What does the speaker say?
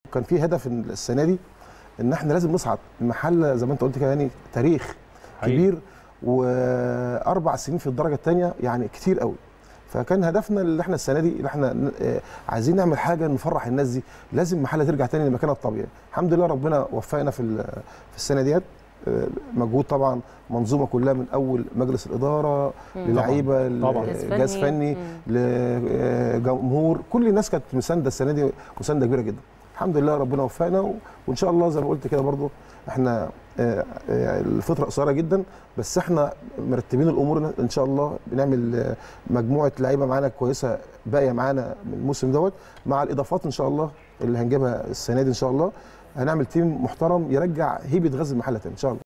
كان في هدف السنه دي ان احنا لازم نصعد المحله زي ما انت قلت كده يعني تاريخ حقيقي. كبير واربع سنين في الدرجه الثانيه يعني كتير قوي فكان هدفنا اللي احنا السنه دي اللي احنا ن- آه، عايزين نعمل حاجه نفرح الناس دي لازم المحله ترجع تاني لمكانها الطبيعي الحمد لله ربنا وفقنا في ال- في السنه ديت آه، مجهود طبعا منظومه كلها من اول مجلس الاداره للعيبه طبعاً. جهاز فني لجمهور كل الناس كانت مسانده السنه دي مسانده كبيره جدا الحمد لله ربنا وفقنا و- وان شاء الله زي ما قلت كده برضو احنا آه، آه، الفتره قصيره جدا بس احنا مرتبين الامور ان شاء الله بنعمل آه، مجموعه لعيبه معانا كويسه باقيه معانا من الموسم دوت مع الاضافات ان شاء الله اللي هنجيبها السنه دي ان شاء الله هنعمل تيم محترم يرجع هيبه غزل المحله تاني ان شاء الله